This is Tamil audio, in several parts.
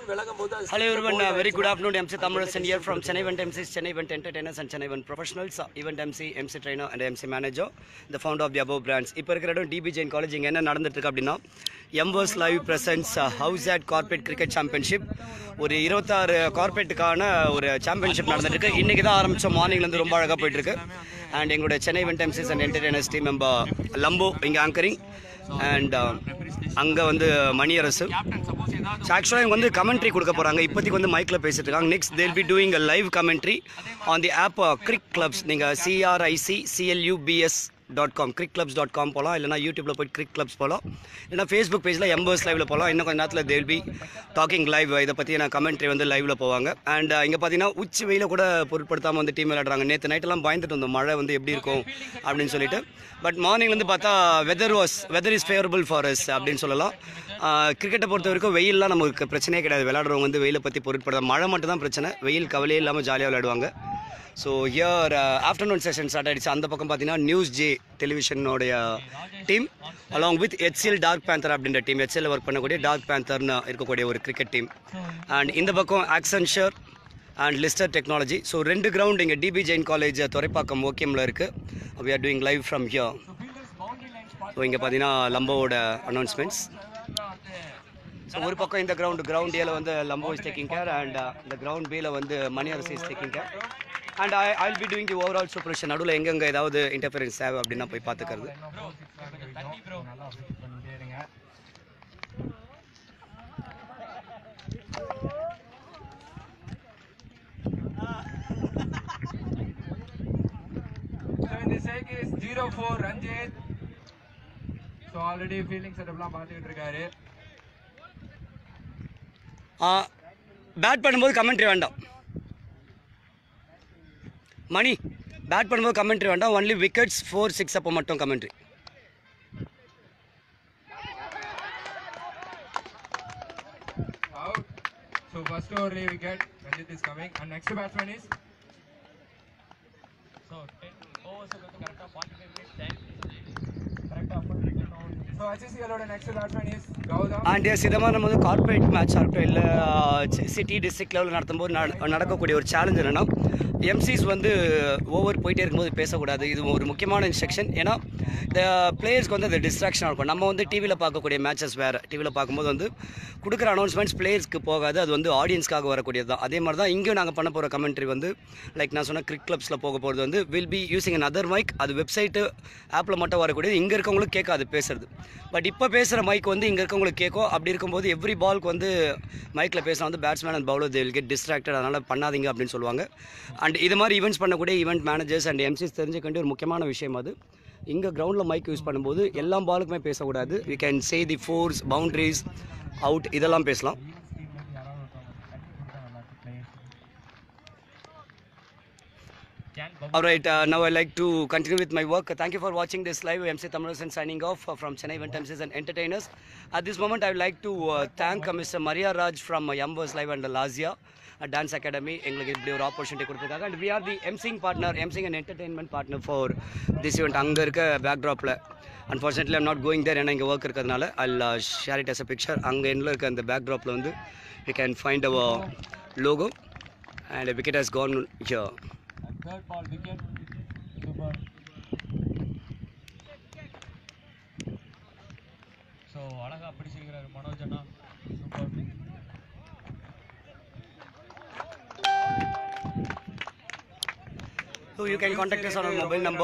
விளங்கும் போது அது Hello everyone, uh, very good afternoon. MC Thamarasan here from Chennai Event MCs, Chennai Event Entertainers and Chennai Event Professionals, uh, Event MC, MC Trainer and MC Manager, the founder of the above brands. இப்போ இருக்கிற இடம் டிபி ஜெயின் காலேஜ் இங்கே என்ன நடந்துட்டு இருக்கு அப்படின்னா Embers live presence house at corporate cricket championship ஒரு இருபத்தாறு கார்பரேட்டுக்கான ஒரு சாம்பியன்ஷிப் நடந்துட்டு இருக்கு இன்னைக்கு தான் ஆரம்பிச்சோம் மார்னிங்லேருந்து ரொம்ப அழகாக போயிட்டு இருக்கு அண்ட் எங்களுடைய Chennai event MCs and entertainers team member Lambo இங்கே ஆங்கரிங் அண்ட் அங்கே வந்து மணியரசு ஆக்சுவலாக இவங்க வந்து கமெண்ட்ரி கொடுக்க போகிறாங்க இப்போதைக்கு வந்து மைக்கில் பேசிட்டு இருக்காங்க next they'll be doing a live commentary on the app cric clubs நீங்கள் CRIC CLUBS dot com cric clubs dot com போகலாம் இல்லைனா யூடியூப்பில் போய் கிரிக் கிளப்ஸ் போகலாம் இல்லைனா ஃபேஸ்புக் பேஜில் எம்பர்ஸ் லைவில் போகலாம் இன்னும் கொஞ்சம் நேரத்தில் தேல் பி டாக்கிங் லைவ் இதை பற்றி நான் கமெண்ட்ரி வந்து லைவில் போவாங்க அண்ட் இங்கே பார்த்தீங்கன்னா உச்சி வெயில கூட பொருட்படுத்தாமல் வந்து டீம் விளையாடுறாங்க நேற்று நைட்டெல்லாம் பயந்துட்டு வந்தோம் மழை வந்து எப்படி இருக்கும் அப்படின்னு சொல்லிட்டு பட் மார்னிங்லேருந்து பார்த்தா weather was weather is favourable for us அப்படின்னு சொல்லலாம் கிரிக்கெட்டை பொறுத்த வரைக்கும் வெயில்லாம் நமக்கு பிரச்சனையே கிடையாது விளையாடுறவங்க வந்து வெயிலை பற்றி பொருட்படுத்த மழை மட்டும் தான் பிரச்சனை வெயில் கவலையே இல்லாமல் ஜாலியாக விளையாடுவாங்க so here afternoon session start ஆயிடுச்சு அந்த பக்கம் பார்த்தீங்கன்னா நியூஸ் ஜே டெலிவிஷனோடைய team along with HCL dark panther அப்படின்ற டீம் ஹெச்சிஎல் ஒர்க் பண்ணக்கூடிய டார்க் பேந்தர்னு இருக்கக்கூடிய ஒரு கிரிக்கெட் டீம் அண்ட் இந்த பக்கம் Accenture and Lister technology so ரெண்டு கிரவுண்ட் இங்கே டிபி ஜெயின் காலேஜ் துறைப்பாக்கம் ஓகேமில் இருக்குது we are doing live from here so இங்கே பார்த்தீங்கன்னா லம்போவோட அனௌன்ஸ்மெண்ட்ஸ் ஸோ ஒரு பக்கம் இந்த கிரவுண்ட் கிரவுண்ட் ஏல வந்து Lambo is taking care and இந்த கிரவுண்ட் பியில் வந்து Maniyarasu is taking care and I I be doing the overall supervision நடுவில் எங்கெங்கே ஏதாவது இன்டர்ஃபரன்ஸ் தேவை அப்படின்னா போய் பார்த்துக்கிறது So in the sake is 0-4 Ranjit. So already fielding setupலாம் பார்த்துக்கிட்டு இருக்காரு பேட் பண்ணும்போது கமெண்ட்ரி வேண்டாம் மணி பேட் பண்ணும்போது கமெண்ட்ரி வேண்டாம் ஒன்லி விக்கெட்ஸ் ஃபோர் சிக்ஸ் அப்போ மட்டும் commentary out. So first over wicket, Ranjit is coming and next batsman is So HCL ஓட next batsman is Gautam. And yes இதை மாதிரி நம்ம வந்து கார்பரேட் மேட்சாக இருக்கட்டும் இல்லை சிட்டி டிஸ்ட்ரிக்ட் லெவலில் நடத்தும்போது நட- நடக்கக்கூடிய ஒரு சேலஞ்ச் என்னென்னா எம்சிஸ் வந்து ஓவர் போயிட்டே இருக்கும்போது பேசக்கூடாது இது ஒரு முக்கியமான இன்ஸ்ட்ரக்ஷன் ஏன்னா இந்த பிளேயர்ஸ்க்கு வந்து அது டிஸ்ட்ராக்ஷனாக இருக்கும் நம்ம வந்து டிவியில் பார்க்கக்கூடிய மேட்சஸ் வேறு டிவியில் பார்க்கும்போது வந்து கொடுக்குற அனௌன்ஸ்மெண்ட்ஸ் பிளேயர்ஸ்க்கு போகாது அது வந்து ஆடியன்ஸ்க்காக வரக்கூடியது தான் அதே மாதிரி தான் இங்கேயும் நாங்கள் பண்ண போகிற கமெண்ட்ரி வந்து லைக் நான் சொன்ன கிரிக் கிளப்ஸில் போக போகிறது வந்து will be using an other mic அது வெப்சைட்டு ஆப்பில் மட்டும் வரக்கூடியது இங்கே இருக்கவங்களுக்கு கேட்காது பேசுறது பட் இப்போ பேசுகிற மைக் வந்து இங்கே இருக்கவங்களுக்கு கேட்கும் அப்படி இருக்கும்போது எவ்ரி பால்க்கு வந்து மைக்கில் பேசினா வந்து batsman and bowler they will get distracted அதனால் பண்ணாதீங்க அப்படின்னு சொல்லுவாங்க அண்ட் இது மாதிரி ஈவெண்ட்ஸ் பண்ணக்கூடிய ஈவெண்ட் மேனேஜர்ஸ் அண்ட் எம்சிஸ் தெரிஞ்சுக்க வேண்டிய ஒரு முக்கியமான விஷயம் அது இங்கே கிரவுண்டில் மைக் யூஸ் பண்ணும்போது எல்லா பாலுக்குமே பேசக்கூடாது we can say the fours boundaries out இதெல்லாம் பேசலாம் All right, uh, now I like to continue with my work. Thank you for watching this live. MC Thamarasan signing off uh, from Chennai Event MCs and Entertainers. At this moment, I would like to uh, thank uh, Mr. Maria Raj from uh, Yambers Live and Lazia dance academy எங்களுக்கு இப்படி ஒரு ஆப்பர்ச்சுனிட்டி கொடுத்துருக்காங்க and we are the emceeing partner emceeing and entertainment partner for this event அங்கே இருக்க பேக்ட்ராப்பில் unfortunately I'm not going there ஏன்னா இங்கே ஒர்க் இருக்கிறதுனால I'll share it as a picture அங்கே என்ன இருக்க அந்த பேக்ட்ராப்பில் வந்து you can find our logo and wicket has gone here Third ball wicket. Super. So அழகா பிடிச்சிருக்கிறாரு மனோஜ் அண்ணா super So you can contact us on our mobile number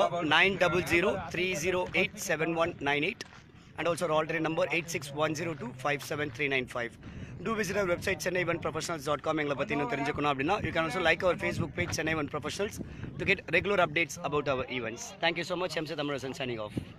900-308-7198 and also our alternate number 86102-57395. Do visit our website chennaivanprofessionals.com எங்களை பற்றி இன்னும் தெரிஞ்சுக்கணும் அப்படின்னா you can also like our Facebook page Chennai One Professionals to get regular updates about our events. Thank you so much. MC Thamarasan signing off.